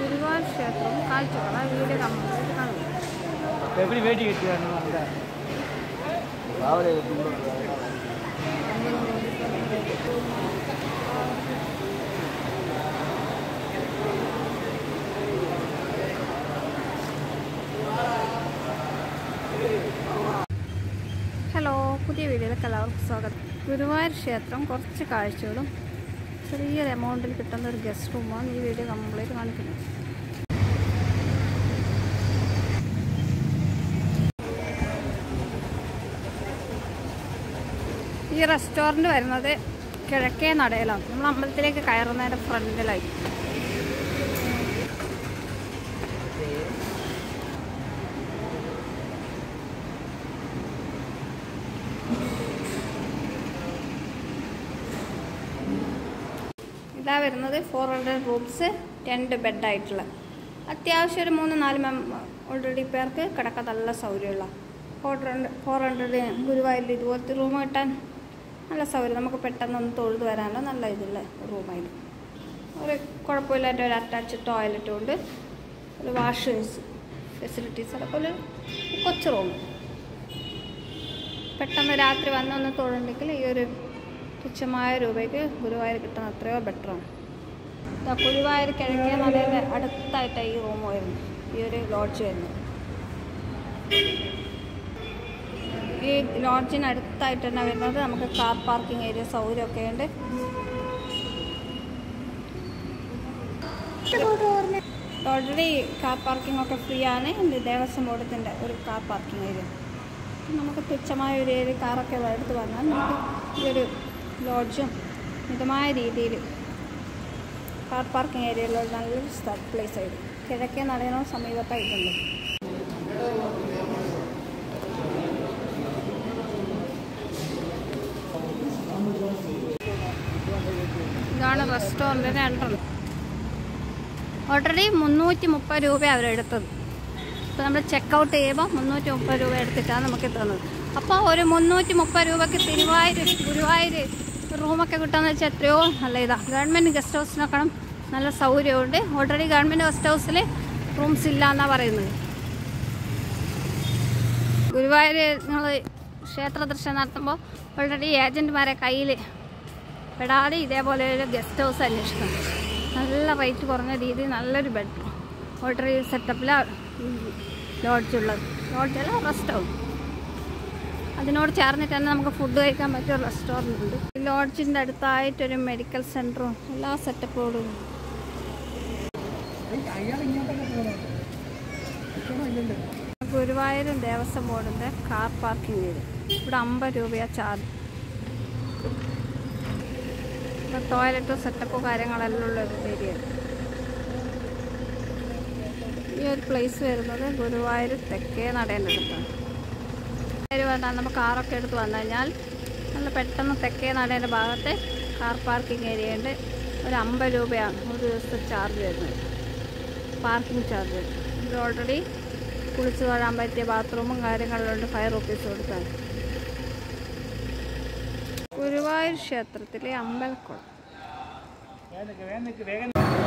ഗുരുവായൂർ ക്ഷേത്രവും കാഴ്ചകള വീട് കമ്പനി കാണുന്നു எப்படி வேட்டி கட்டுவாங்க அந்த ராவலே ഹലോ പുതിയ വീഡിയോയിലേക്ക് എല്ലാവർക്കും സ്വാഗതം ഗുരുവായൂർ ക്ഷേത്രം കുറച്ച് കാഴ്ചകളും ചെറിയൊരു എമൗണ്ടിൽ കിട്ടുന്ന ഒരു ഗസ്റ്റ് റൂമാണ് ഈ വീഡിയോ കംപ്ലീറ്റ് കാണിക്കുന്നത് ഈ റെസ്റ്റോറൻറ്റ് വരുന്നത് കിഴക്കേ നടയിലാണ് നമ്മൾ അമ്പലത്തിലേക്ക് കയറുന്നതിൻ്റെ ഫ്രണ്ടിലായി ഇതാ വരുന്നത് ഫോർ ഹൺഡ്രഡ് റൂംസ് രണ്ട് ബെഡായിട്ടുള്ള അത്യാവശ്യം ഒരു മൂന്ന് നാല് മെം ഓൾറെഡി പേർക്ക് കിടക്കാൻ നല്ല സൗകര്യമുള്ള ഫോർ ഹൺഡ്രഡ് ഫോർ ഹൺഡ്രഡ് ഗുരുവായൂരിൽ ഇതുപോലത്തെ റൂം കിട്ടാൻ നല്ല സൗകര്യം നമുക്ക് പെട്ടെന്നൊന്ന് തൊഴുത് വരാനുള്ള നല്ല ഇതുള്ള റൂമായിരുന്നു ഒരു കുഴപ്പമില്ലാത്ത ഒരു അറ്റാച്ച് ടോയ്ലറ്റും ഉണ്ട് ഒരു വാഷ് ഫെസിലിറ്റീസ് അതൊക്കെ ഒരു കൊച്ചു റൂം പെട്ടെന്ന് രാത്രി വന്നൊന്ന് തൊഴുണ്ടെങ്കിൽ ഈ ഒരു തുച്ഛമായ രൂപയ്ക്ക് ഗുരുവായൂർ കിട്ടുന്ന എത്രയോ ബെറ്ററാണ് ഇതാ ഗുരുവായൂർ കിഴക്കേ നടയുടെ അടുത്തായിട്ടാണ് ഈ റൂം വരുന്നത് ഈ ഒരു ലോഡ്ജ് വരുന്നത് ഈ ലോഡ്ജിന് അടുത്തായിട്ട് തന്നെ വരുന്നത് നമുക്ക് കാർ പാർക്കിംഗ് ഏരിയ സൗകര്യമൊക്കെ ഉണ്ട് ഓൾറെഡി കാർ പാർക്കിംഗ് ഒക്കെ ഫ്രീ ആണ് ഇത് ദേവസ്വം ബോർഡത്തിൻ്റെ ഒരു കാർ പാർക്കിംഗ് ഏരിയ നമുക്ക് തുച്ഛമായ ഒരു ഏരിയ കാറൊക്കെ എടുത്ത് വന്നാൽ നമുക്ക് ഈ ഒരു ലോഡ്ജും മിതമായ രീതിയിൽ കാർ പാർക്കിംഗ് ഏരിയയിലുള്ള നല്ലൊരു സ്ഥല പ്ലേസ് ആയിരുന്നു കിഴക്കേ നടനോ സമീപത്തായിട്ടുണ്ട് ഇതാണ് റെസ്റ്റോറൻറ്റിൻ്റെ എൻട്രൻസ് ഓൾറെഡി മുന്നൂറ്റി മുപ്പത് രൂപ അവരെടുത്തത് ഇപ്പോൾ നമ്മൾ ചെക്ക് ഔട്ട് ചെയ്യുമ്പോൾ മുന്നൂറ്റി മുപ്പത് രൂപ എടുത്തിട്ടാണ് നമുക്ക് തന്നത് അപ്പോൾ ഒരു മുന്നൂറ്റി മുപ്പത് രൂപയ്ക്ക് തിരുവായൂർ ഗുരുവായൂർ റൂമൊക്കെ കിട്ടുകയെന്ന് വെച്ചാൽ എത്രയോ നല്ല ഇതാണ് ഗവൺമെൻറ് ഗസ്റ്റ് ഹൗസിനൊക്കെ നല്ല സൗകര്യമുണ്ട് ഓൾറെഡി ഗവൺമെൻറ് ഗസ്റ്റ് ഹൗസിൽ റൂംസ് ഇല്ല എന്നാണ് പറയുന്നത് ഗുരുവായൂർ നിങ്ങൾ ക്ഷേത്ര ദർശനം നടത്തുമ്പോൾ ഓൾറെഡി ഏജൻറ്റുമാരെ കയ്യിൽ പെടാതെ ഇതേപോലെ ഒരു ഗസ്റ്റ് ഹൗസ് അന്വേഷിക്കണം നല്ല റേറ്റ് കുറഞ്ഞ രീതിയിൽ നല്ലൊരു ബെഡ്റൂം ഓൾറെഡി സെറ്റപ്പിലാണ് ലോഡ്ജുള്ളത് ലോഡ്ജല്ല റെസ്റ്റ് ഹൗസ് അതിനോട് ചേർന്നിട്ട് തന്നെ നമുക്ക് ഫുഡ് കഴിക്കാൻ പറ്റിയ ഒരു റെസ്റ്റോറൻ്റ് ഉണ്ട് ഈ ലോഡ്ജിൻ്റെ അടുത്തായിട്ടൊരു മെഡിക്കൽ സെൻറ്ററും എല്ലാ സെറ്റപ്പോടും ഗുരുവായൂരും ദേവസ്വം ബോർഡിൻ്റെ കാർ പാർക്കിംഗ് ഏരിയ ഇവിടെ അമ്പത് രൂപയാണ് ചാർജ് ഇവിടെ ടോയ്ലറ്റോ സെറ്റപ്പോ കാര്യങ്ങളെല്ലാം ഉള്ള ഒരു ഏരിയ ഈ ഒരു പ്ലേസ് വരുന്നത് ഗുരുവായൂർ തെക്കേ നടേൻ്റെ അടുത്താണ് പേര് വന്നാൽ നമുക്ക് കാറൊക്കെ എടുത്ത് വന്നു കഴിഞ്ഞാൽ നല്ല പെട്ടെന്ന് തെക്കേ നടേൻ്റെ ഭാഗത്ത് കാർ പാർക്കിംഗ് ഏരിയ ഉണ്ട് ഒരു അമ്പത് രൂപയാണ് ഒരു ദിവസത്തെ ചാർജ് വരുന്നത് പാർക്കിംഗ് ചാർജ് ഇത് ഓൾറെഡി കുളിച്ച് തൊഴാൻ പറ്റിയ ബാത്റൂമും കാര്യങ്ങളിലും ഉണ്ട് ഫൈവ് റുപ്പീസ് കൊടുത്താണ് ഗുരുവായൂർ ക്ഷേത്രത്തിലെ അമ്പലക്കുളം வேனுக்கு வேனுக்கு வேகன்